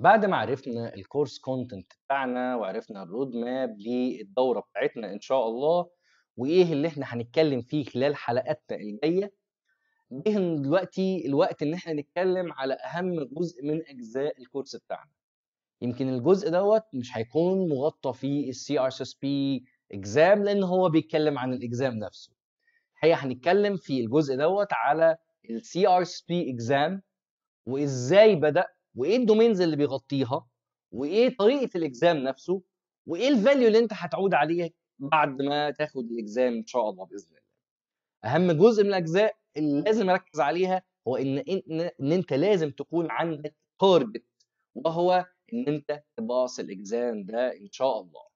بعد ما عرفنا الكورس كونتنت بتاعنا وعرفنا الرود ماب للدوره بتاعتنا ان شاء الله وايه اللي احنا هنتكلم فيه خلال حلقاتنا الجايه جه دلوقتي الوقت ان احنا نتكلم على اهم جزء من اجزاء الكورس بتاعنا يمكن الجزء دوت مش هيكون مغطى في السي ار اس اس بي اكزام لان هو بيتكلم عن الاكزام نفسه هي هنتكلم في الجزء دوت على السي ار اس بي اكزام وازاي بدا وايه الدومينز اللي بيغطيها وايه طريقه الاكزام نفسه وايه الفاليو اللي انت هتعود عليه بعد ما تاخد الاكزام ان شاء الله باذن الله اهم جزء من الاجزاء اللي لازم اركز عليها هو ان ان, إن انت لازم تكون عندك تارجت وهو ان انت تباص الاكزام ده ان شاء الله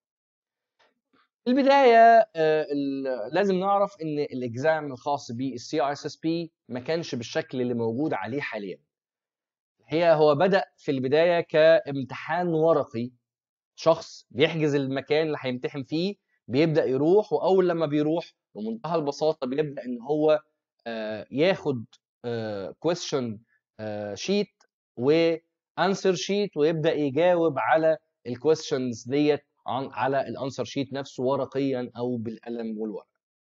في البدايه آه، ال- لازم نعرف ان الاكزام الخاص بالسي ار اس اس بي ما كانش بالشكل اللي موجود عليه حاليا هي هو بدا في البدايه كامتحان ورقي شخص بيحجز المكان اللي هيمتحن فيه بيبدا يروح واول لما بيروح بمنتهى البساطه بيبدا ان هو آه، ياخد كويستشن شيت وانسر شيت ويبدا يجاوب على الكويستشنز ديت عن على الانسر شيت نفسه ورقيا او بالقلم والورق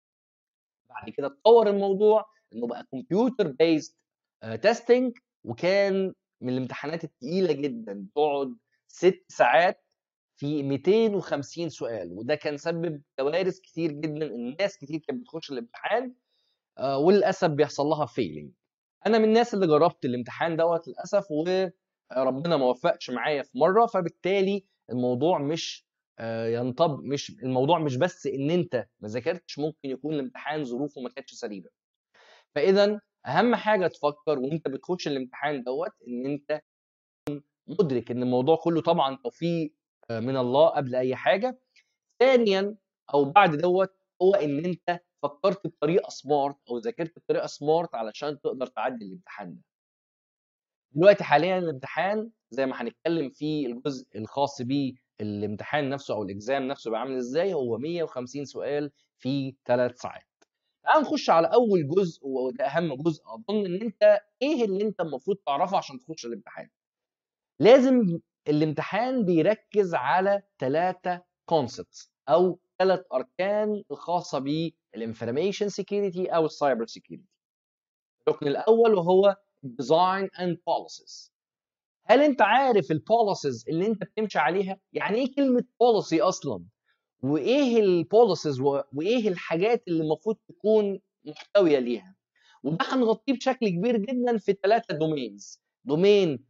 بعد كده اتطور الموضوع انه بقى كمبيوتر بيست تيستنج وكان من الامتحانات التقيله جدا بتقعد ست ساعات في 250 سؤال وده كان سبب كوارث كتير جدا الناس كتير كانت بتخش الامتحان آه، وللاسف بيحصل لها فيلينج انا من الناس اللي جربت الامتحان دوت للاسف وربنا ما وفقش معايا في مره فبالتالي الموضوع مش آه، ينطب مش الموضوع مش بس ان انت ما ذاكرتش ممكن يكون الامتحان ظروفه ما كانتش سليمه فاذا اهم حاجه تفكر وانت بتخش الامتحان دوت ان انت مدرك ان الموضوع كله طبعا توفيق آه، من الله قبل اي حاجه ثانيا او بعد دوت هو ان انت فكرت بطريقه سمارت او ذاكرت بطريقه سمارت علشان تقدر تعدي الامتحان ده دلوقتي حاليا الامتحان زي ما هنتكلم في الجزء الخاص بالامتحان نفسه او الاكزام نفسه بيبقى عامل ازاي هو 150 سؤال في ثلاث ساعات تعال نخش على اول جزء وده اهم جزء اظن ان انت ايه اللي انت المفروض تعرفه عشان تخش الامتحان لازم الامتحان بيركز على ثلاثة كونسبتس او ثلاث اركان الخاصه بالانفورميشن سيكيورتي او السايبر سيكيورتي الركن الاول وهو ديزاين اند بوليسيز هل انت عارف البوليسيز اللي انت بتمشي عليها يعني ايه كلمه بوليسي اصلا وايه البوليسيز وايه الحاجات اللي المفروض تكون محتويه ليها وده هنغطيه بشكل كبير جدا في ثلاثه دومينز دومين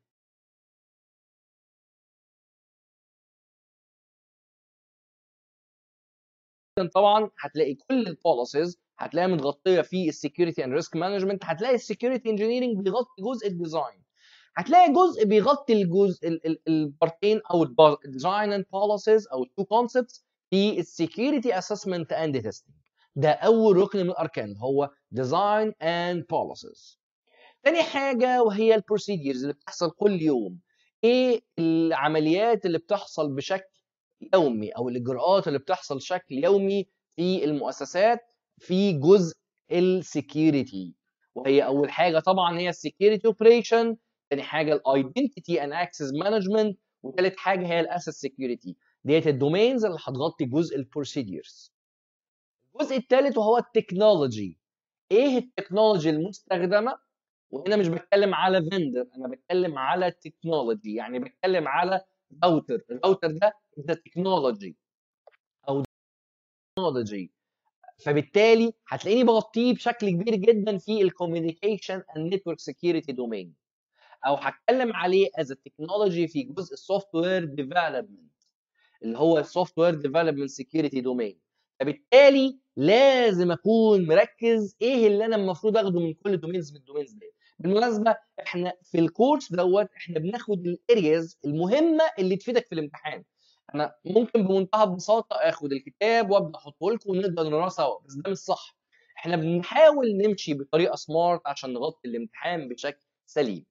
طبعا هتلاقي كل البوليسيز هتلاقيها متغطيه في السكيورتي اند ريسك مانجمنت هتلاقي السكيورتي انجينيرنج بيغطي جزء الديزاين هتلاقي جزء بيغطي الجزء ال- ال- البارتين او الديزاين اند بوليسيز او التو كونسبتس في السكيورتي اسسمنت اند تيستنج ده اول ركن من الاركان هو ديزاين اند بوليسيز تاني حاجه وهي البروسيديرز اللي بتحصل كل يوم ايه العمليات اللي بتحصل بشكل يومي او الاجراءات اللي بتحصل بشكل يومي في المؤسسات في جزء السكيورتي وهي اول حاجه طبعا هي السكيورتي اوبريشن ثاني حاجه الايدنتيتي اند اكسس مانجمنت وثالث حاجه هي الاسيت سكيورتي ديت الدومينز اللي هتغطي جزء البروسيديرز الجزء الثالث وهو التكنولوجي ايه التكنولوجي المستخدمه وهنا مش بتكلم على فيندر انا بتكلم على تكنولوجي يعني بتكلم على راوتر الراوتر ده ده تكنولوجي او تكنولوجي فبالتالي هتلاقيني بغطيه بشكل كبير جدا في الكوميونيكيشن اند نتورك سكيورتي دومين او هتكلم عليه از تكنولوجي في جزء السوفت وير ديفلوبمنت اللي هو السوفت وير ديفلوبمنت سكيورتي دومين فبالتالي لازم اكون مركز ايه اللي انا المفروض اخده من كل دومينز من الدومينز دي بالمناسبه احنا في الكورس دوت احنا بناخد الارياز المهمه اللي تفيدك في الامتحان انا ممكن بمنتهى البساطه اخد الكتاب وابدا احطه لكم ونقدر نقراه سوا بس ده مش صح احنا بنحاول نمشي بطريقه سمارت عشان نغطي الامتحان بشكل سليم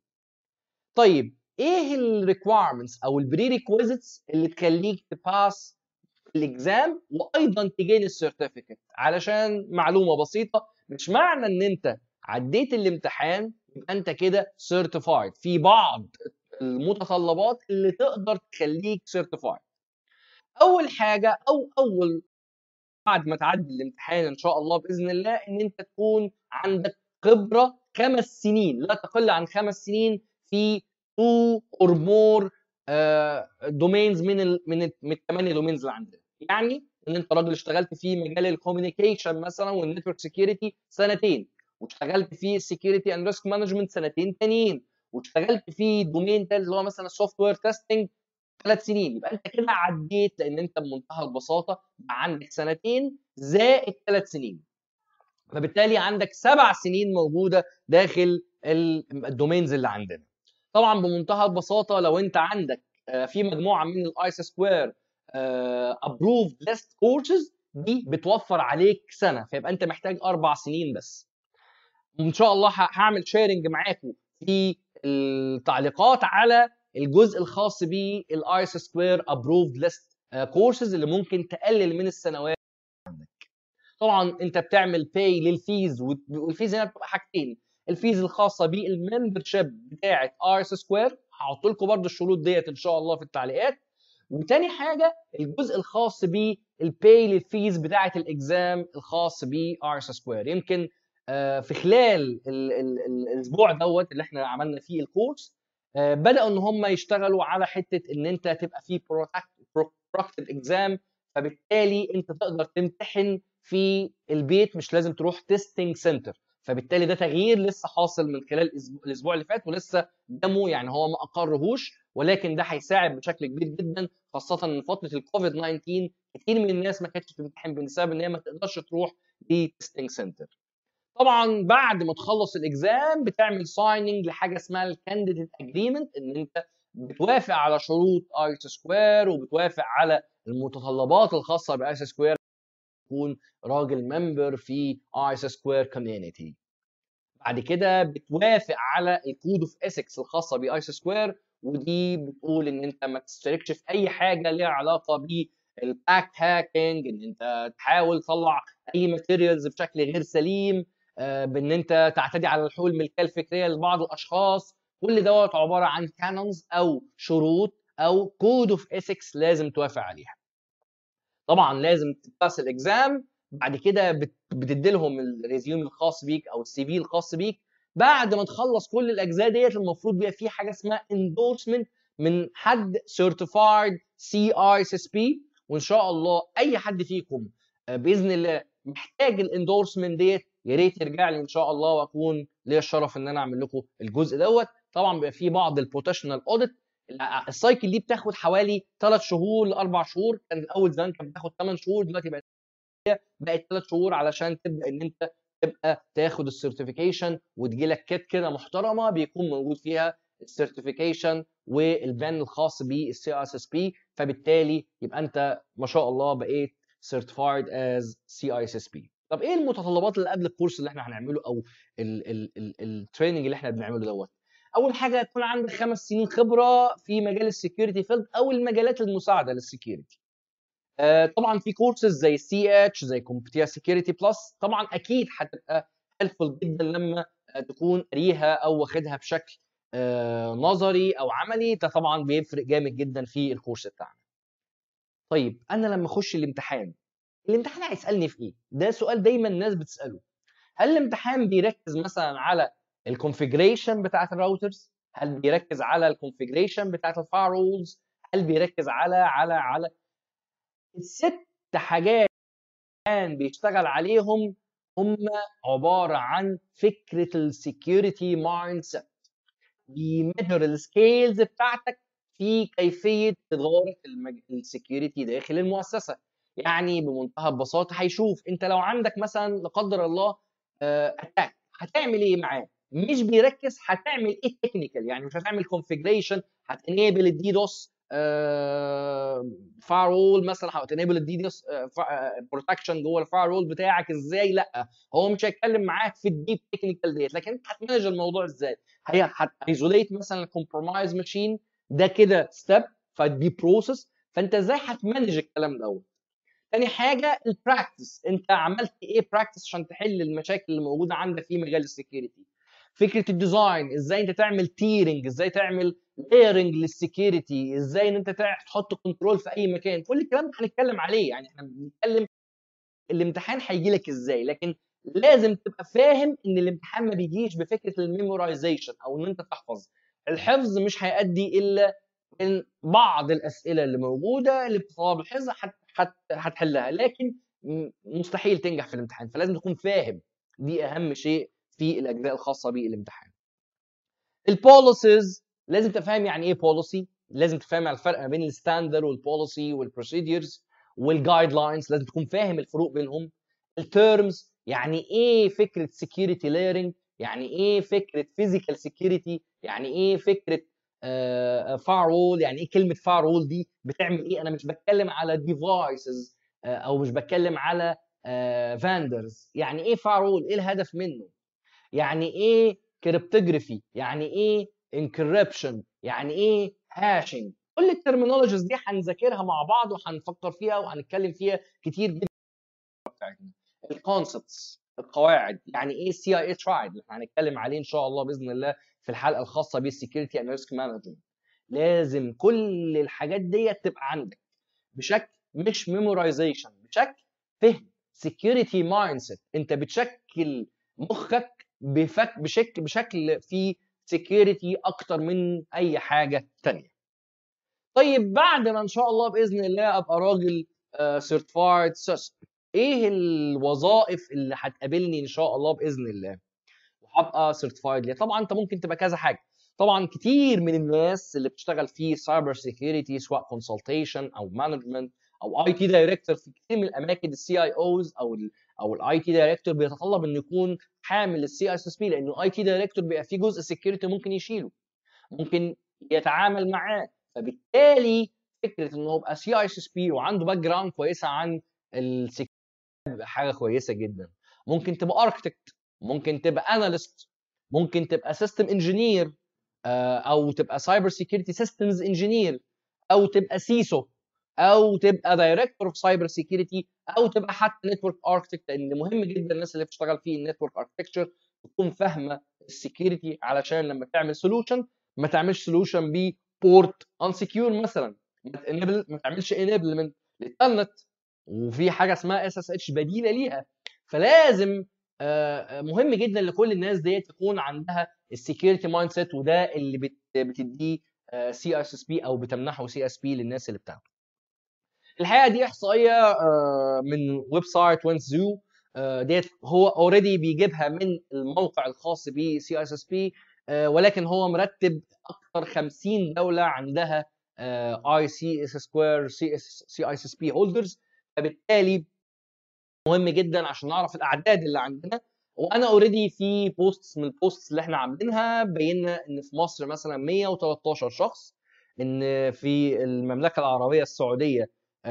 طيب ايه الريكويرمنتس او البري ريكويزيتس اللي تخليك تباس الاكزام وايضا تجين السيرتيفيكت علشان معلومه بسيطه مش معنى ان انت عديت الامتحان يبقى انت كده سيرتيفايد في بعض المتطلبات اللي تقدر تخليك سيرتيفايد اول حاجه او اول بعد ما تعدي الامتحان ان شاء الله باذن الله ان انت تكون عندك خبره خمس سنين لا تقل عن خمس سنين في تو اور مور دومينز من ال من ال من الثمانيه دومينز اللي عندنا يعني ان انت راجل اشتغلت في مجال الكوميونيكيشن مثلا والنتورك سكيورتي سنتين واشتغلت في السكيورتي اند ريسك مانجمنت سنتين تانيين واشتغلت في دومين تالت اللي هو مثلا السوفت وير تيستنج ثلاث سنين يبقى انت كده عديت لان انت بمنتهى البساطه عندك سنتين زائد ثلاث سنين فبالتالي عندك سبع سنين موجوده داخل الدومينز اللي عندنا طبعا بمنتهى البساطه لو انت عندك في مجموعه من الايس سكوير ابروفد ليست كورسز دي بتوفر عليك سنه فيبقى انت محتاج اربع سنين بس وان شاء الله هعمل شيرنج معاكم في التعليقات على الجزء الخاص بالايس سكوير ابروفد ليست كورسز اللي ممكن تقلل من السنوات عندك طبعا انت بتعمل باي للفيز والفيز هنا بتبقى حاجتين الفيز الخاصه بالممبر شيب بتاعه ارس سكوير هحط لكم برده الشروط ديت ان شاء الله في التعليقات وتاني حاجه الجزء الخاص بالباي للفيز بتاعه الاكزام الخاص بارس سكوير يمكن في خلال ال ال ال الاسبوع دوت اللي احنا عملنا فيه الكورس بداوا ان هم يشتغلوا على حته ان انت تبقى في بروكتد اكزام فبالتالي انت تقدر تمتحن في البيت مش لازم تروح تيستنج سنتر فبالتالي ده تغيير لسه حاصل من خلال الاسبوع اللي فات ولسه دمه يعني هو ما اقرهوش ولكن ده هيساعد بشكل كبير جدا خاصه ان فتره الكوفيد 19 كتير من الناس ما كانتش بتمتحن بسبب ان هي ما تقدرش تروح لتستنج سنتر طبعا بعد ما تخلص الاكزام بتعمل سايننج لحاجه اسمها الكانديديت اجريمنت ان انت بتوافق على شروط ايس سكوير وبتوافق على المتطلبات الخاصه بايس سكوير تكون راجل ممبر في ايس سكوير كوميونتي بعد كده بتوافق على الكود اوف اسكس الخاصه بايس سكوير ودي بتقول ان انت ما تشتركش في اي حاجه ليها علاقه بالباك هاكينج ان انت تحاول تطلع اي ماتيريالز بشكل غير سليم بان انت تعتدي على الحقوق الملكيه الفكريه لبعض الاشخاص كل دوت عباره عن كانونز او شروط او كود اوف اسكس لازم توافق عليها طبعا لازم تباس الاكزام بعد كده بتدي لهم الريزيوم الخاص بيك او السي في الخاص بيك بعد ما تخلص كل الاجزاء ديت المفروض بيبقى في حاجه اسمها اندورسمنت من حد سيرتيفايد سي اي اس اس بي وان شاء الله اي حد فيكم باذن الله محتاج الاندورسمنت ديت يا ريت يرجع لي ان شاء الله واكون ليا الشرف ان انا اعمل لكم الجزء دوت طبعا بيبقى في بعض البروتيشنال اوديت السايكل دي بتاخد حوالي 3 شهور لاربع شهور كان الاول زمان كانت بتاخد 8 شهور دلوقتي بقت بقت 3 شهور علشان تبدا ان انت تبقى تاخد السيرتيفيكيشن وتجي لك كيت كده محترمه بيكون موجود فيها السيرتيفيكيشن والبان الخاص بالسي اس اس بي فبالتالي يبقى انت ما شاء الله بقيت certified as CISSP طب ايه المتطلبات اللي قبل الكورس اللي احنا هنعمله او التريننج اللي احنا بنعمله دوت اول حاجه تكون عندك خمس سنين خبره في مجال السكيورتي فيلد او المجالات المساعده للسكيورتي آه طبعا في كورسز زي سي اتش زي كومبتيا سكيورتي بلس طبعا اكيد هتبقى هيلفول جدا لما تكون قاريها او واخدها بشكل آه نظري او عملي ده طبعا بيفرق جامد جدا في الكورس بتاعنا طيب انا لما اخش الامتحان الامتحان هيسالني في ايه ده سؤال دايما الناس بتساله هل الامتحان بيركز مثلا على الكونفيجريشن بتاعت الراوترز هل بيركز على الكونفيجريشن بتاعت الفايرولز هل بيركز على على على الست حاجات كان بيشتغل عليهم هم عباره عن فكره السكيورتي مايند سيت بيميجر السكيلز بتاعتك في كيفيه اداره السكيورتي داخل المؤسسه يعني بمنتهى البساطه هيشوف انت لو عندك مثلا لا قدر الله اتاك هتعمل ايه معاه مش بيركز هتعمل ايه تكنيكال يعني مش هتعمل كونفيجريشن هتنيبل الدي دوس فايرول مثلا هتنيبل الدي دوس بروتكشن جوه الفايرول بتاعك ازاي لا هو مش هيتكلم معاك في الديب تكنيكال ديت لكن انت هتمانج الموضوع ازاي هي هتايزوليت مثلا الكومبرومايز ماشين ده كده ستيب فدي بروسيس فانت ازاي هتمانج الكلام دوت تاني حاجه البراكتس انت عملت ايه براكتس عشان تحل المشاكل اللي موجوده عندك في مجال السكيورتي فكره الديزاين ازاي انت تعمل تيرنج ازاي تعمل لايرنج للسكيورتي ازاي ان انت تحط كنترول في اي مكان كل الكلام ده هنتكلم عليه يعني احنا بنتكلم الامتحان هيجي لك ازاي لكن لازم تبقى فاهم ان الامتحان ما بيجيش بفكره الميمورايزيشن او ان انت تحفظ الحفظ مش هيؤدي الا من بعض الاسئله اللي موجوده اللي بتطلب الحفظ هتحلها لكن مستحيل تنجح في الامتحان فلازم تكون فاهم دي اهم شيء في الاجزاء الخاصه بالامتحان البوليسيز لازم تفهم يعني ايه بوليسي لازم تفهم يعني الفرق ما بين الستاندر والبوليسي والبروسيدرز والجايد لاينز لازم تكون فاهم الفروق بينهم التيرمز يعني ايه فكره سكيورتي لايرنج يعني ايه فكره فيزيكال سكيورتي يعني ايه فكره فاير وول يعني ايه كلمه فاير وول دي بتعمل ايه انا مش بتكلم على ديفايسز او مش بتكلم على فاندرز يعني ايه فاير وول ايه الهدف منه يعني ايه كريبتوجرافي يعني ايه انكربشن يعني ايه هاشنج كل الترمينولوجيز دي هنذاكرها مع بعض وهنفكر فيها وهنتكلم فيها كتير جدا بتاعتنا الكونسبتس القواعد يعني ايه سي اي اتش رايد اللي هنتكلم عليه ان شاء الله باذن الله في الحلقه الخاصه بالسكيورتي اند ريسك مانجمنت لازم كل الحاجات دي تبقى عندك بشكل مش ميمورايزيشن بشكل فهم سكيورتي مايند سيت انت بتشكل مخك بفك بشكل بشكل في سكيورتي اكتر من اي حاجه ثانيه طيب بعد ما ان شاء الله باذن الله ابقى راجل سيرتيفايد uh, ايه الوظائف اللي هتقابلني ان شاء الله باذن الله وهبقى سيرتيفايد ليه طبعا انت ممكن تبقى كذا حاجه طبعا كتير من الناس اللي بتشتغل في سايبر سيكيورتي سواء كونسلتيشن او مانجمنت او اي تي دايركتور في كتير من الاماكن السي اي اوز او ال او الاي تي دايركتور بيتطلب انه يكون حامل السي اس اس بي لانه الاي تي دايركتور بيبقى فيه جزء سكيورتي ممكن يشيله ممكن يتعامل معاه فبالتالي فكره انه يبقى سي اي اس بي وعنده باك جراوند كويسه عن السكيورتي حاجه كويسه جدا ممكن تبقى اركتكت ممكن تبقى اناليست ممكن تبقى سيستم انجينير او تبقى سايبر سيكيورتي سيستمز انجينير او تبقى سيسو او تبقى دايركتور اوف سايبر سيكيورتي او تبقى حتى نتورك اركتكت لان مهم جدا الناس اللي بتشتغل في النتورك اركتكتشر تكون فاهمه السكيورتي علشان لما تعمل سولوشن ما تعملش سولوشن ببورت ان سكيور مثلا ما ما تعملش انيبلمنت للتلنت وفي حاجه اسمها اس اس اتش بديله ليها فلازم مهم جدا لكل الناس ديت تكون عندها السكيورتي مايند سيت وده اللي بتديه سي اس اس بي او بتمنحه سي اس بي للناس اللي بتاخده الحقيقه دي احصائيه من ويب سايت وينت زو ديت هو اوريدي بيجيبها من الموقع الخاص بسي اس اس بي ولكن هو مرتب اكثر 50 دوله عندها اي سي اس سكوير سي اس سي اي اس بي هولدرز فبالتالي مهم جدا عشان نعرف الاعداد اللي عندنا وانا اوريدي في بوستس من البوستس اللي احنا عاملينها بينا ان في مصر مثلا 113 شخص ان في المملكه العربيه السعوديه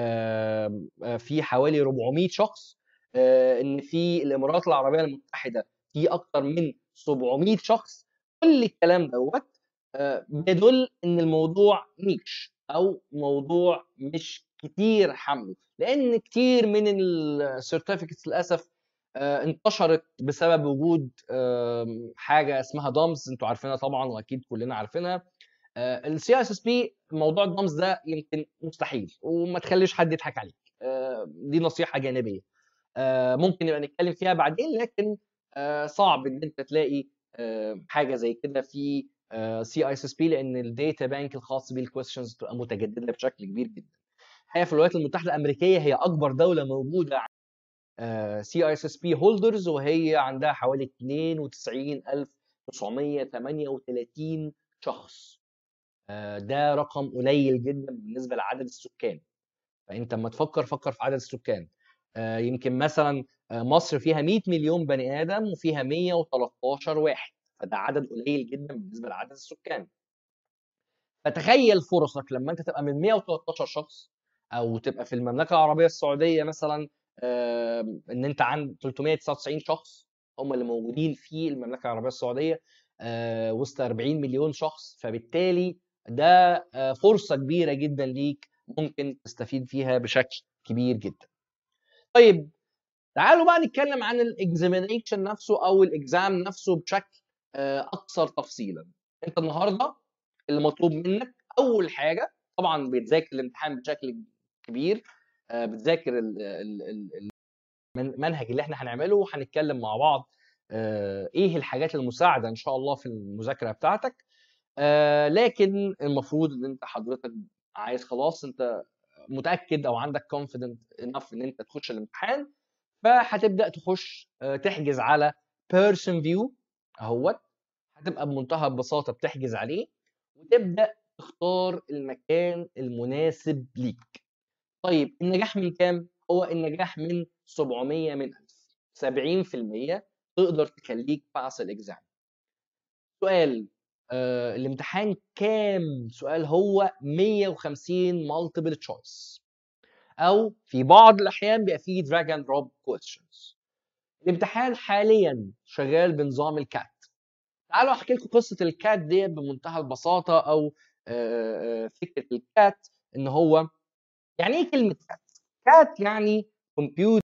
في حوالي 400 شخص ان في الامارات العربيه المتحده في اكثر من 700 شخص كل الكلام دوت بيدل ان الموضوع نيش او موضوع مش كتير حمله لان كتير من السيرتيفيكتس للاسف انتشرت بسبب وجود حاجه اسمها دامز انتوا عارفينها طبعا واكيد كلنا عارفينها السي اس اس بي موضوع الدامز ده يمكن مستحيل وما تخليش حد يضحك عليك دي نصيحه جانبيه ممكن نبقى نتكلم فيها بعدين لكن صعب ان انت تلاقي حاجه زي كده في سي اي اس اس بي لان الداتا بانك الخاص بالكويستشنز بتبقى متجدده بشكل كبير جدا الحقيقه في الولايات المتحده الامريكيه هي اكبر دوله موجوده سي اي اس اس بي هولدرز وهي عندها حوالي 92938 شخص ده رقم قليل جدا بالنسبه لعدد السكان فانت لما تفكر فكر في عدد السكان يمكن مثلا مصر فيها 100 مليون بني ادم وفيها 113 واحد فده عدد قليل جدا بالنسبه لعدد السكان فتخيل فرصك لما انت تبقى من 113 شخص او تبقى في المملكه العربيه السعوديه مثلا ان انت عند 399 شخص هم اللي موجودين في المملكه العربيه السعوديه وسط 40 مليون شخص فبالتالي ده فرصه كبيره جدا ليك ممكن تستفيد فيها بشكل كبير جدا. طيب تعالوا بقى نتكلم عن الاكزامينيشن نفسه او الاكزام نفسه بشكل آه، اكثر تفصيلا انت النهارده اللي مطلوب منك اول حاجه طبعا بتذاكر الامتحان بشكل كبير آه، بتذاكر المنهج اللي احنا هنعمله وهنتكلم مع بعض آه، ايه الحاجات المساعده ان شاء الله في المذاكره بتاعتك لكن المفروض ان انت حضرتك عايز خلاص انت متاكد او عندك كونفيدنت انف ان انت تخش الامتحان فهتبدا تخش تحجز على بيرسون فيو اهوت هتبقى بمنتهى البساطه بتحجز عليه وتبدا تختار المكان المناسب ليك طيب النجاح من كام هو النجاح من 700 من 1000 70% تقدر تخليك باس الاكزام سؤال آه الامتحان كام سؤال هو 150 مالتيبل تشويس او في بعض الاحيان بيبقى فيه دراج اند دروب كويستشنز الامتحان حاليا شغال بنظام الكات تعالوا احكي لكم قصه الكات دي بمنتهى البساطه او فكره الكات ان هو يعني ايه كلمه كات كات يعني كمبيوتر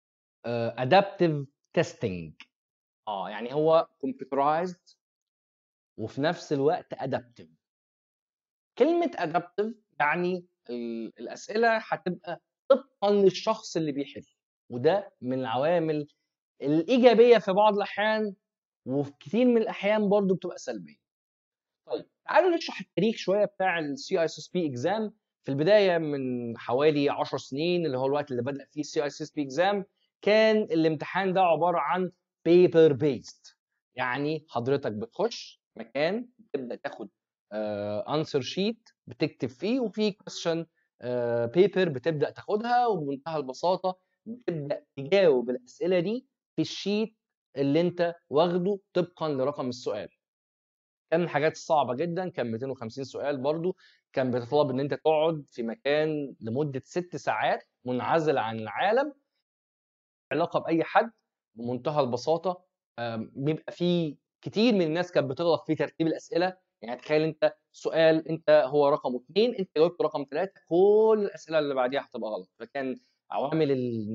ادابتيف تيستنج اه يعني هو كمبيوترايزد وفي نفس الوقت ادابتيف كلمه ادابتيف يعني الاسئله هتبقى طبقا للشخص اللي بيحل وده من العوامل الايجابيه في بعض الاحيان وفي كتير من الاحيان برضو بتبقى سلبيه طيب تعالوا نشرح التاريخ شويه بتاع السي اي اس بي اكزام في البدايه من حوالي 10 سنين اللي هو الوقت اللي بدا فيه السي اي اس بي اكزام كان الامتحان ده عباره عن بيبر بيست يعني حضرتك بتخش مكان تبدا تاخد انسر uh, شيت بتكتب فيه وفي كويشن بيبر بتبدا تاخدها وبمنتهى البساطه بتبدا تجاوب الاسئله دي في الشيت اللي انت واخده طبقا لرقم السؤال كان من الحاجات الصعبة جدا كان 250 سؤال برضو كان بيتطلب ان انت تقعد في مكان لمدة ست ساعات منعزل عن العالم علاقة بأي حد بمنتهى البساطة بيبقى في كتير من الناس كانت بتغلط في ترتيب الأسئلة يعني تخيل انت سؤال انت هو رقم اثنين انت جاوبت رقم ثلاثة كل الأسئلة اللي بعديها هتبقى غلط فكان عوامل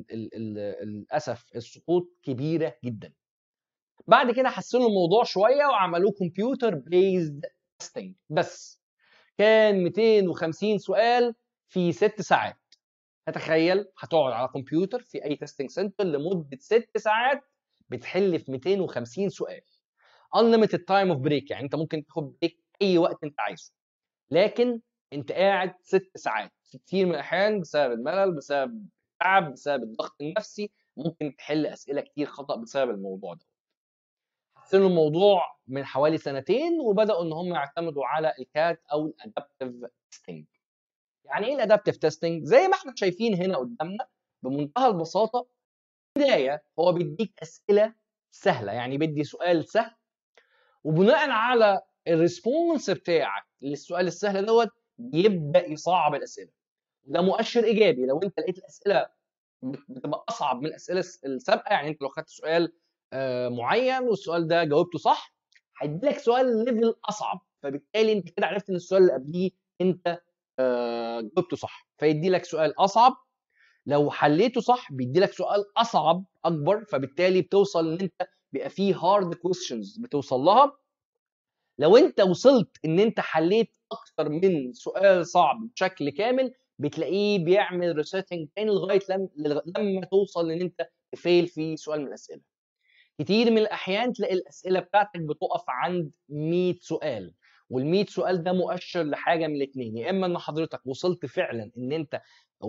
للأسف السقوط كبيرة جدا بعد كده حسنوا الموضوع شويه وعملوه كمبيوتر بيزد تيستنج بس كان 250 سؤال في ست ساعات تتخيل هتقعد على كمبيوتر في اي تيستنج سنتر لمده ست ساعات بتحل في 250 سؤال unlimited time of break يعني انت ممكن تاخد بريك اي وقت انت عايزه لكن انت قاعد ست ساعات في كتير من الاحيان بسبب الملل بسبب التعب بسبب الضغط النفسي ممكن تحل اسئله كتير خطا بسبب الموضوع ده حسنوا الموضوع من حوالي سنتين وبداوا ان هم يعتمدوا على الكات او الادابتيف تيستنج يعني ايه الادابتيف تيستنج زي ما احنا شايفين هنا قدامنا بمنتهى البساطه بدايه هو بيديك اسئله سهله يعني بيدي سؤال سهل وبناء على الريسبونس بتاعك للسؤال السهل دوت بيبدا يصعب الاسئله ده مؤشر ايجابي لو انت لقيت الاسئله بتبقى اصعب من الاسئله السابقه يعني انت لو خدت سؤال معين والسؤال ده جاوبته صح هيدي لك سؤال ليفل اصعب فبالتالي انت كده عرفت ان السؤال اللي قبليه انت جاوبته صح فيدي لك سؤال اصعب لو حليته صح بيدي لك سؤال اصعب اكبر فبالتالي بتوصل ان انت بيبقى فيه هارد كويستشنز بتوصل لها لو انت وصلت ان انت حليت اكتر من سؤال صعب بشكل كامل بتلاقيه بيعمل ريسيتنج تاني لغايه لما توصل ان انت تفيل في سؤال من الاسئله كتير من الاحيان تلاقي الاسئله بتاعتك بتقف عند 100 سؤال وال 100 سؤال ده مؤشر لحاجه من الاثنين يا اما ان حضرتك وصلت فعلا ان انت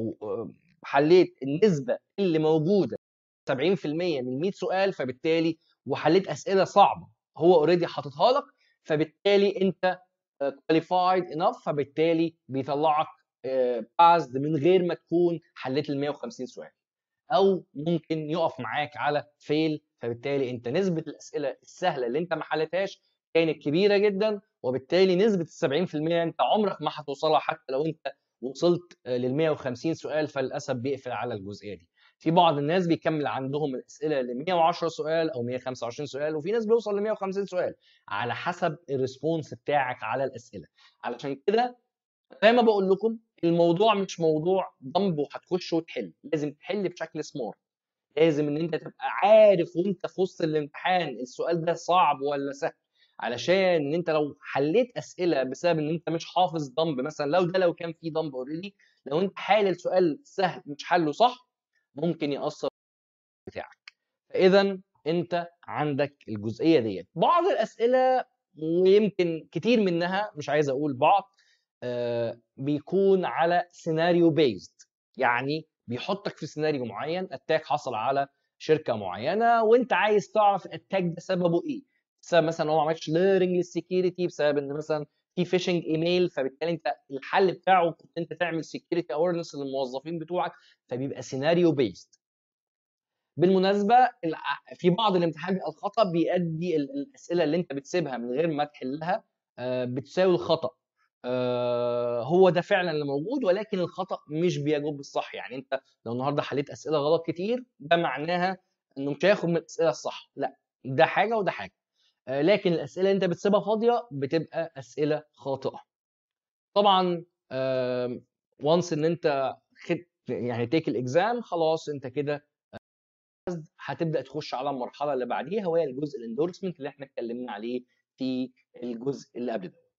حليت النسبه اللي موجوده 70% من 100 سؤال فبالتالي وحليت اسئله صعبه هو اوريدي حاططها لك فبالتالي انت كواليفايد انف فبالتالي بيطلعك بازد من غير ما تكون حليت ال 150 سؤال او ممكن يقف معاك على فيل فبالتالي انت نسبه الاسئله السهله اللي انت ما حلتهاش كانت كبيره جدا وبالتالي نسبه ال 70% انت عمرك ما هتوصلها حتى لو انت وصلت لل 150 سؤال فللاسف بيقفل على الجزئيه دي. في بعض الناس بيكمل عندهم الاسئله ل 110 سؤال او 125 سؤال وفي ناس بيوصل ل 150 سؤال على حسب الريسبونس بتاعك على الاسئله. علشان كده زي ما بقول لكم الموضوع مش موضوع ضمب وهتخش وتحل، لازم تحل بشكل سمارت. لازم ان انت تبقى عارف وانت في وسط الامتحان السؤال ده صعب ولا سهل علشان ان انت لو حليت اسئله بسبب ان انت مش حافظ ضمب مثلا لو ده لو كان في ضمب اوريدي لو انت حالل سؤال سهل مش حله صح ممكن ياثر بتاعك فاذا انت عندك الجزئيه ديت بعض الاسئله ويمكن كتير منها مش عايز اقول بعض آه بيكون على سيناريو بيزد يعني بيحطك في سيناريو معين اتاك حصل على شركه معينه وانت عايز تعرف الاتاك ده سببه ايه بسبب مثلا هو ما عملش ليرنج للسكيورتي بسبب ان مثلا في فيشنج ايميل فبالتالي انت الحل بتاعه كنت انت تعمل سكيورتي اويرنس للموظفين بتوعك فبيبقى سيناريو بيزد بالمناسبه في بعض الامتحان بيبقى الخطا بيؤدي الاسئله اللي انت بتسيبها من غير ما تحلها بتساوي الخطا هو ده فعلا اللي موجود ولكن الخطا مش بيجوب الصح يعني انت لو النهارده حليت اسئله غلط كتير ده معناها انه مش هياخد من الاسئله الصح لا ده حاجه وده حاجه لكن الاسئله اللي انت بتسيبها فاضيه بتبقى اسئله خاطئه طبعا وانس ان انت خد يعني تيك الاكزام خلاص انت كده هتبدا تخش على المرحله اللي بعديها وهي الجزء الاندورسمنت اللي احنا اتكلمنا عليه في الجزء اللي قبل ده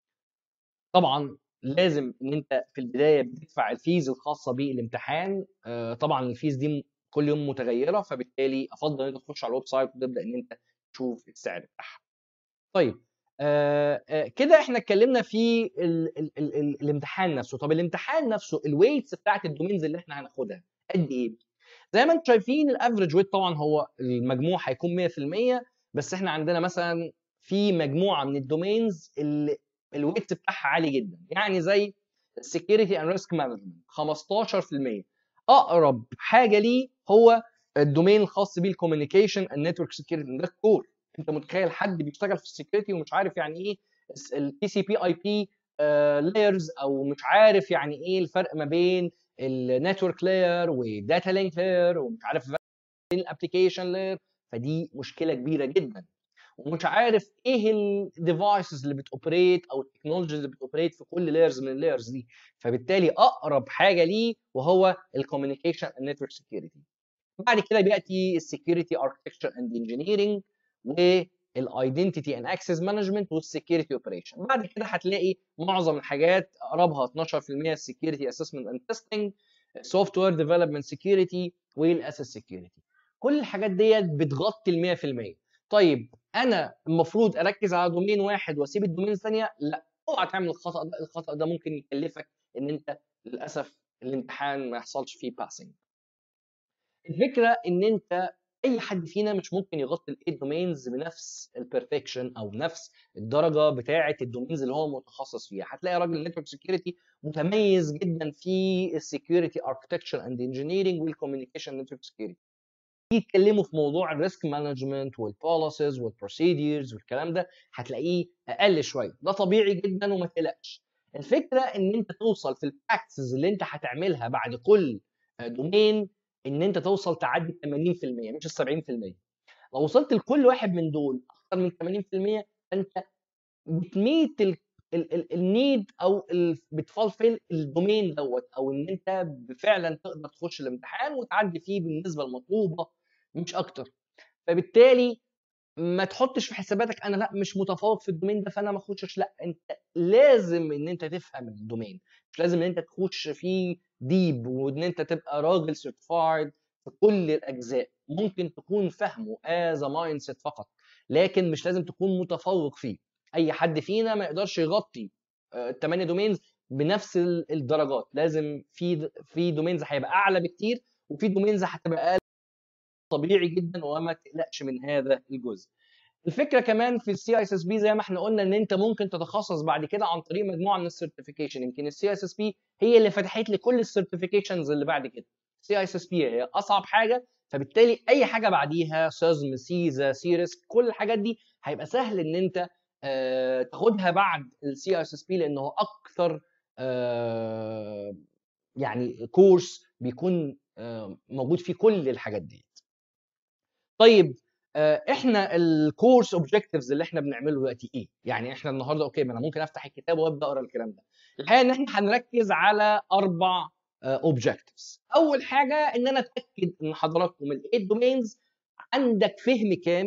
طبعا لازم ان انت في البدايه بتدفع الفيز الخاصه بالامتحان طبعا الفيز دي كل يوم متغيره فبالتالي افضل ان انت تخش على الويب سايت وتبدا ان انت تشوف السعر بتاعها طيب آه آه كده احنا اتكلمنا في ال ال ال ال الامتحان نفسه طب الامتحان نفسه الويتس بتاعت الدومينز اللي احنا هناخدها قد ايه زي ما انتم شايفين الافريج ويت طبعا هو المجموع هيكون 100% بس احنا عندنا مثلا في مجموعه من الدومينز اللي الويت بتاعها عالي جدا يعني زي السكيورتي اند ريسك مانجمنت 15% اقرب حاجه ليه هو الدومين الخاص بيه الكوميونيكيشن النتورك سكيورتي ده الكور انت متخيل حد بيشتغل في السكيورتي ومش عارف يعني ايه التي سي بي اي بي لايرز او مش عارف يعني ايه الفرق ما بين النتورك لاير والداتا لينك لاير ومش عارف بين الابلكيشن لاير فدي مشكله كبيره جدا ومش عارف ايه الديفايسز اللي بتوبريت او التكنولوجيز اللي بتوبريت في كل لايرز من اللايرز دي فبالتالي اقرب حاجه ليه وهو الكوميونيكيشن نتورك سكيورتي بعد كده بياتي السكيورتي اركتكتشر اند انجينيرنج والايدنتيتي اند اكسس مانجمنت والسكيورتي اوبريشن بعد كده هتلاقي معظم الحاجات اقربها 12% السكيورتي اسسمنت اند تيستنج سوفت وير ديفلوبمنت سكيورتي والاسس سكيورتي كل الحاجات ديت بتغطي ال 100% طيب انا المفروض اركز على دومين واحد واسيب الدومين الثانيه لا اوعى تعمل الخطا ده الخطا ده ممكن يكلفك ان انت للاسف الامتحان ما يحصلش فيه باسنج الفكره ان انت اي حد فينا مش ممكن يغطي الايت دومينز بنفس البرفكشن او نفس الدرجه بتاعه الدومينز اللي هو متخصص فيها هتلاقي راجل نتورك سكيورتي متميز جدا في السكيورتي اركتكتشر اند انجينيرنج والكوميونيكيشن نتورك سكيورتي يتكلموا في موضوع الريسك مانجمنت والبوليسيز والبروسيديرز والكلام ده هتلاقيه اقل شويه ده طبيعي جدا وما تقلقش الفكره ان انت توصل في البراكتسز اللي انت هتعملها بعد كل دومين ان انت توصل تعدي 80% مش ال 70% لو وصلت لكل واحد من دول اكثر من 80% فانت بتميت ال النيد او بتفلفل الدومين دوت او ان انت فعلا تقدر تخش الامتحان وتعدي فيه بالنسبه المطلوبه مش اكتر فبالتالي ما تحطش في حساباتك انا لا مش متفوق في الدومين ده فانا ما اخشش لا انت لازم ان انت تفهم الدومين مش لازم ان انت تخش فيه ديب وان انت تبقى راجل سيرتيفايد في كل الاجزاء ممكن تكون فاهمه از مايند سيت فقط لكن مش لازم تكون متفوق فيه اي حد فينا ما يقدرش يغطي الثمانيه دومينز بنفس الدرجات لازم في في دومينز هيبقى اعلى بكتير وفي دومينز هتبقى اقل طبيعي جدا وما تقلقش من هذا الجزء الفكره كمان في السي اس اس بي زي ما احنا قلنا ان انت ممكن تتخصص بعد كده عن طريق مجموعه من السيرتيفيكيشن يمكن السي اس اس بي هي اللي فتحت لي كل السيرتيفيكيشنز اللي بعد كده السي اس اس بي هي اصعب حاجه فبالتالي اي حاجه بعديها سيزم سيزا سيريس كل الحاجات دي هيبقى سهل ان انت آه تاخدها بعد السي اس اس بي لانه اكثر آه يعني كورس بيكون آه موجود فيه كل الحاجات دي طيب احنا الكورس اوبجكتيفز اللي احنا بنعمله دلوقتي ايه؟ يعني احنا النهارده اوكي ما انا ممكن افتح الكتاب وابدا اقرا الكلام ده. الحقيقه ان احنا هنركز على اربع اوبجكتيفز. اول حاجه ان انا اتاكد ان حضراتكم الايت دومينز عندك فهم كامل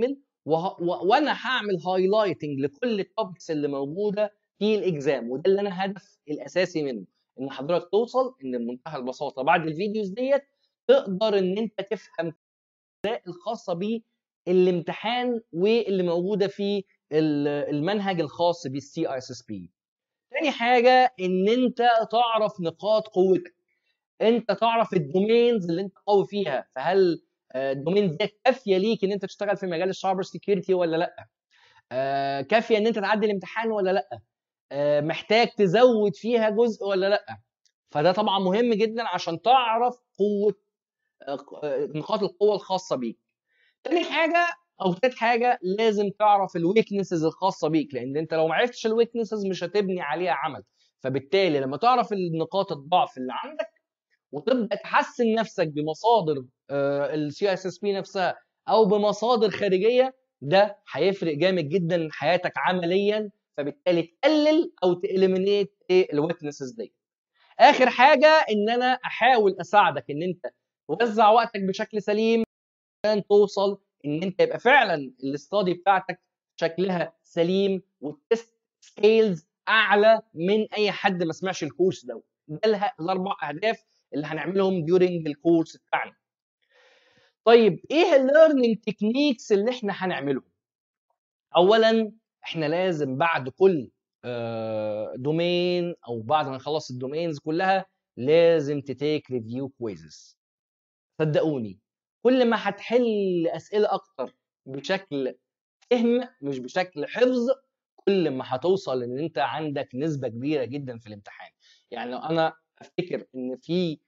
وه... و... وانا هعمل هايلايتنج لكل التوبكس اللي موجوده في الاكزام وده اللي انا هدف الاساسي منه ان حضرتك توصل ان بمنتهى البساطه بعد الفيديوز ديت تقدر ان انت تفهم الخاصه بالامتحان واللي موجوده في المنهج الخاص بالسي اي اس اس بي تاني حاجه ان انت تعرف نقاط قوتك انت تعرف الدومينز اللي انت قوي فيها فهل الدومينز دي كافيه ليك ان انت تشتغل في مجال السايبر سيكيورتي ولا لا آه كافيه ان انت تعدي الامتحان ولا لا آه محتاج تزود فيها جزء ولا لا فده طبعا مهم جدا عشان تعرف قوه آه نقاط القوه الخاصه بيك تاني حاجه او تالت حاجه لازم تعرف الويكنسز الخاصه بيك لان انت لو ما عرفتش الويكنسز مش هتبني عليها عمل فبالتالي لما تعرف النقاط الضعف اللي عندك وتبدا تحسن نفسك بمصادر السي اس اس بي نفسها او بمصادر خارجيه ده هيفرق جامد جدا حياتك عمليا فبالتالي تقلل او تاليمينيت الويكنسز دي اخر حاجه ان انا احاول اساعدك ان انت توزع وقتك بشكل سليم عشان توصل ان انت يبقى فعلا الاستادي بتاعتك شكلها سليم والتست سكيلز اعلى من اي حد ما سمعش الكورس ده ده الاربع اهداف اللي هنعملهم ديورنج الكورس بتاعنا طيب ايه الليرنينج تكنيكس اللي احنا هنعملهم اولا احنا لازم بعد كل دومين او بعد ما نخلص الدومينز كلها لازم تتيك ريفيو كويزز صدقوني كل ما هتحل اسئله اكتر بشكل فهم مش بشكل حفظ كل ما هتوصل ان انت عندك نسبه كبيره جدا في الامتحان يعني لو انا افتكر ان في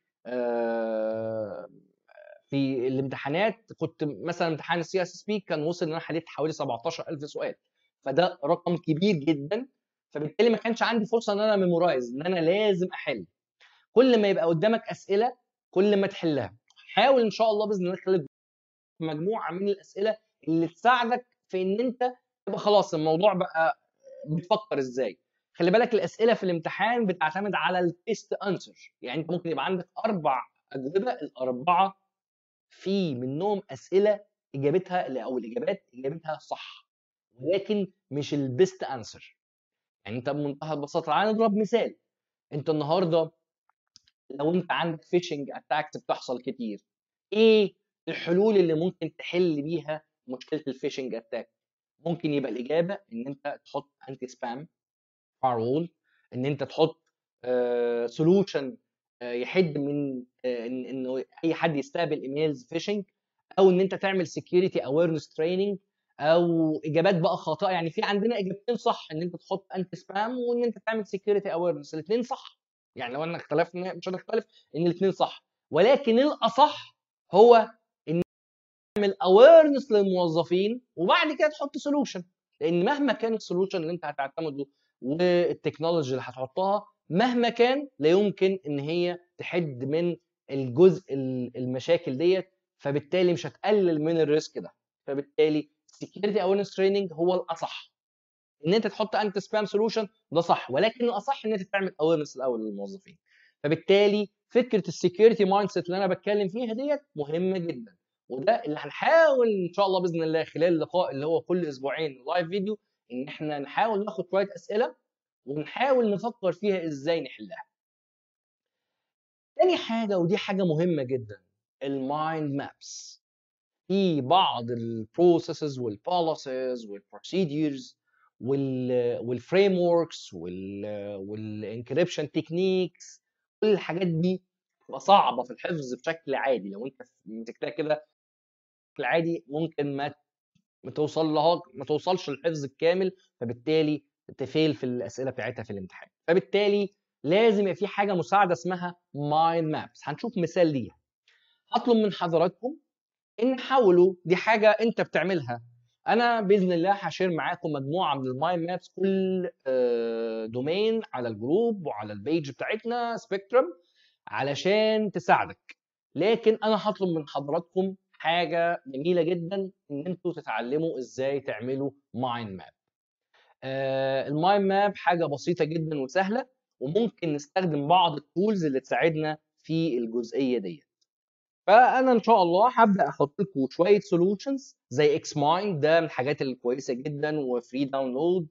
في الامتحانات كنت مثلا امتحان السي اس اس بي كان وصل ان انا حليت حوالي 17000 سؤال فده رقم كبير جدا فبالتالي ما كانش عندي فرصه ان انا ميمورايز ان انا لازم احل كل ما يبقى قدامك اسئله كل ما تحلها حاول ان شاء الله باذن الله خلال مجموعه من الاسئله اللي تساعدك في ان انت تبقى خلاص الموضوع بقى بتفكر ازاي خلي بالك الاسئله في الامتحان بتعتمد على البيست انسر يعني انت ممكن يبقى عندك اربع اجوبه الاربعه في منهم اسئله اجابتها او الاجابات اجابتها صح ولكن مش البيست انسر يعني انت بمنتهى البساطه تعالى نضرب مثال انت النهارده لو انت عندك فيشنج اتاكس بتحصل كتير ايه الحلول اللي ممكن تحل بيها مشكله الفيشنج اتاك ممكن يبقى الاجابه ان انت تحط انتي سبام فايرول ان انت تحط سولوشن يحد من انه اي حد يستقبل ايميلز فيشنج او ان انت تعمل سكيورتي اويرنس تريننج او اجابات بقى خاطئه يعني في عندنا اجابتين صح ان انت تحط انتي سبام وان انت تعمل سكيورتي اويرنس الاثنين صح يعني لو انا اختلفنا مش هنختلف ان الاثنين صح ولكن الاصح هو ان تعمل اويرنس للموظفين وبعد كده تحط سولوشن لان مهما كان السولوشن اللي انت هتعتمده والتكنولوجي اللي هتحطها مهما كان لا يمكن ان هي تحد من الجزء المشاكل ديت فبالتالي مش هتقلل من الريسك ده فبالتالي سكيورتي اويرنس تريننج هو الاصح ان انت تحط انت سبام سولوشن ده صح ولكن الاصح ان انت تعمل اويرنس الاول للموظفين فبالتالي فكره السكيورتي مايند سيت اللي انا بتكلم فيها ديت مهمه جدا وده اللي هنحاول ان شاء الله باذن الله خلال اللقاء اللي هو كل اسبوعين لايف فيديو ان احنا نحاول ناخد شويه اسئله ونحاول نفكر فيها ازاي نحلها. تاني حاجه ودي حاجه مهمه جدا المايند مابس. في بعض البروسيسز والبوليسيز والبروسيديرز والفريم وركس والانكريبشن تكنيكس كل الحاجات دي بتبقى صعبه في الحفظ بشكل عادي لو انت مسكتها كده بشكل عادي ممكن ما ما توصل لها ما توصلش للحفظ الكامل فبالتالي تفيل في الاسئله بتاعتها في الامتحان فبالتالي لازم يبقى في حاجه مساعده اسمها مايند مابس هنشوف مثال ليها هطلب من حضراتكم ان حاولوا دي حاجه انت بتعملها انا باذن الله هشير معاكم مجموعه من المايند مابس كل دومين على الجروب وعلى البيج بتاعتنا سبيكترم علشان تساعدك لكن انا هطلب من حضراتكم حاجه جميله جدا ان انتوا تتعلموا ازاي تعملوا مايند ماب المايند ماب حاجه بسيطه جدا وسهله وممكن نستخدم بعض التولز اللي تساعدنا في الجزئيه دي فانا ان شاء الله هبدا احط لكم شويه سولوشنز زي اكس مايند ده من الحاجات الكويسه جدا وفري داونلود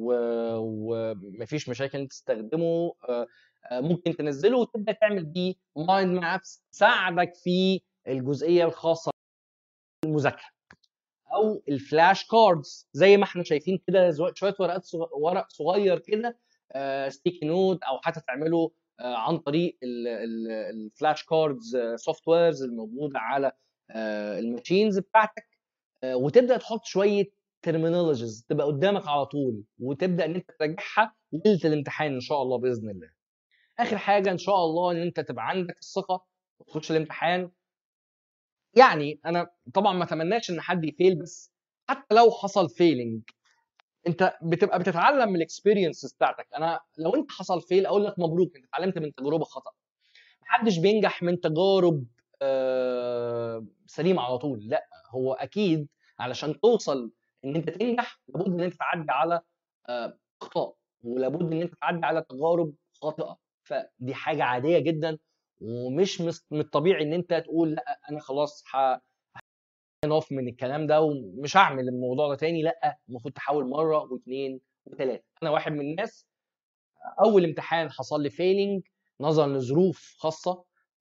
ومفيش مشاكل انت تستخدمه آه، آه، ممكن تنزله وتبدا تعمل بيه مايند مابس تساعدك في الجزئيه الخاصه بالمذاكره او الفلاش كاردز زي ما احنا شايفين كده شويه ورقات ورق صغير كده ستيكي نوت او حتى تعمله آه، عن طريق الفلاش كاردز سوفت ويرز الموجوده على آه، الماشينز بتاعتك آه، وتبدا تحط شويه ترمينولوجيز تبقى قدامك على طول وتبدا ان انت تراجعها ليله الامتحان ان شاء الله باذن الله. اخر حاجه ان شاء الله ان انت تبقى عندك الثقه وتخش الامتحان يعني انا طبعا ما اتمناش ان حد يفيل بس حتى لو حصل فيلينج انت بتبقى بتتعلم من الاكسبيرينس بتاعتك انا لو انت حصل فيل اقول لك مبروك انت اتعلمت من تجربه خطا محدش بينجح من تجارب آه، سليمه على طول لا هو اكيد علشان توصل ان انت تنجح لابد ان انت تعدي على آه، اخطاء ولابد ان انت تعدي على تجارب خاطئه فدي حاجه عاديه جدا ومش من الطبيعي ان انت تقول لا انا خلاص اوف من الكلام ده ومش هعمل الموضوع ده تاني لا المفروض تحاول مره واثنين وثلاثه انا واحد من الناس اول امتحان حصل لي فيلينج نظرا لظروف خاصه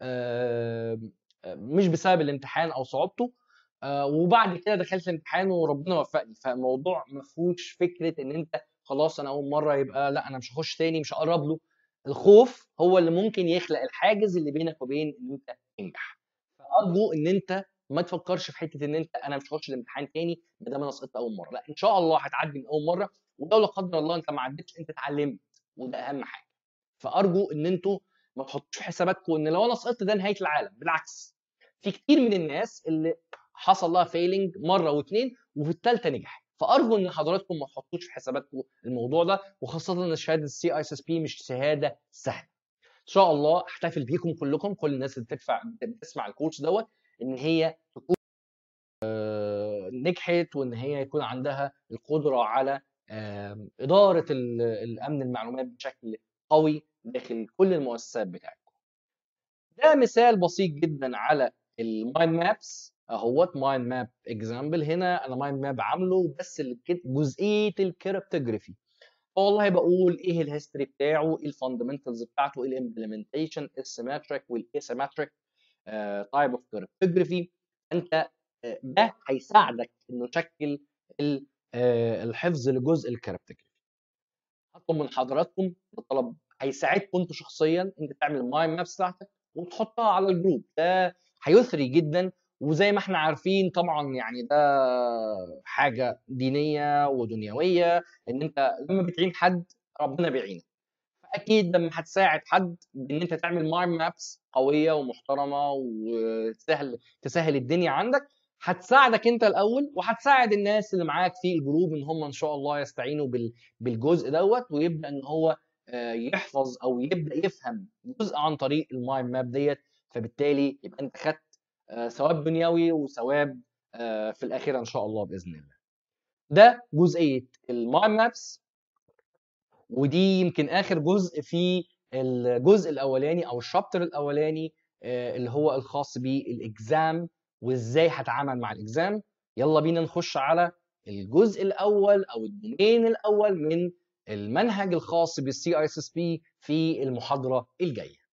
مش بسبب الامتحان او صعوبته آه، وبعد كده دخلت الامتحان وربنا وفقني فالموضوع ما فيهوش فكره ان انت خلاص انا اول مره يبقى لا انا مش هخش تاني مش هقرب له الخوف هو اللي ممكن يخلق الحاجز اللي بينك وبين ان انت تنجح فارجو ان انت ما تفكرش في حته ان انت انا مش هخش الامتحان تاني ما دام انا سقطت اول مره لا ان شاء الله هتعدي من اول مره ولو لا قدر الله انت ما عدتش انت اتعلمت وده اهم حاجه فارجو ان انتوا ما تحطوش في حساباتكم ان لو انا سقطت ده نهايه العالم بالعكس في كتير من الناس اللي حصل لها فيلينج مره واثنين وفي الثالثه نجح فارجو ان حضراتكم ما تحطوش في حساباتكم الموضوع ده وخاصه ان شهاده السي اي اس اس بي مش شهاده سهله ان شاء الله احتفل بيكم كلكم كل الناس اللي بتدفع بتسمع الكورس دوت ان هي تكون آه، نجحت وان هي يكون عندها القدره على اداره الامن المعلومات بشكل قوي داخل كل المؤسسات بتاعتكم. ده مثال بسيط جدا على المايند مابس اهوت مايند ماب اكزامبل هنا انا مايند ماب عامله بس جزئيه الكريبتوجرافي والله بقول ايه الهيستوري بتاعه ايه الفاندمنتالز بتاعته ايه الامبلمنتيشن السيمتريك والاسيمتريك تايب اوف كريبتوجرافي انت آه، ده هيساعدك انه تشكل آه، الحفظ لجزء الكريبتوجرافي هطلب من حضراتكم الطلب هيساعدكم انتوا شخصيا انت تعمل المايند مابس بتاعتك وتحطها على الجروب ده هيثري جدا وزي ما احنا عارفين طبعا يعني ده حاجه دينيه ودنيويه ان انت لما بتعين حد ربنا بيعينك فاكيد لما هتساعد حد بان انت تعمل مايند مابس قويه ومحترمه وتسهل تسهل الدنيا عندك هتساعدك انت الاول وهتساعد الناس اللي معاك في الجروب ان هم ان شاء الله يستعينوا بالجزء دوت ويبدا ان هو آه، يحفظ او يبدا يفهم جزء عن طريق المايند ماب ديت فبالتالي يبقى انت خدت آه، ثواب دنيوي وثواب آه، في الاخره ان شاء الله باذن الله. ده جزئيه المايند مابس ودي يمكن اخر جزء في الجزء الاولاني او الشابتر الاولاني اللي هو الخاص بالاكزام وازاي هتعامل مع الاكزام يلا بينا نخش على الجزء الاول او الدومين الاول من المنهج الخاص بالسي اي اس اس بي في المحاضره الجايه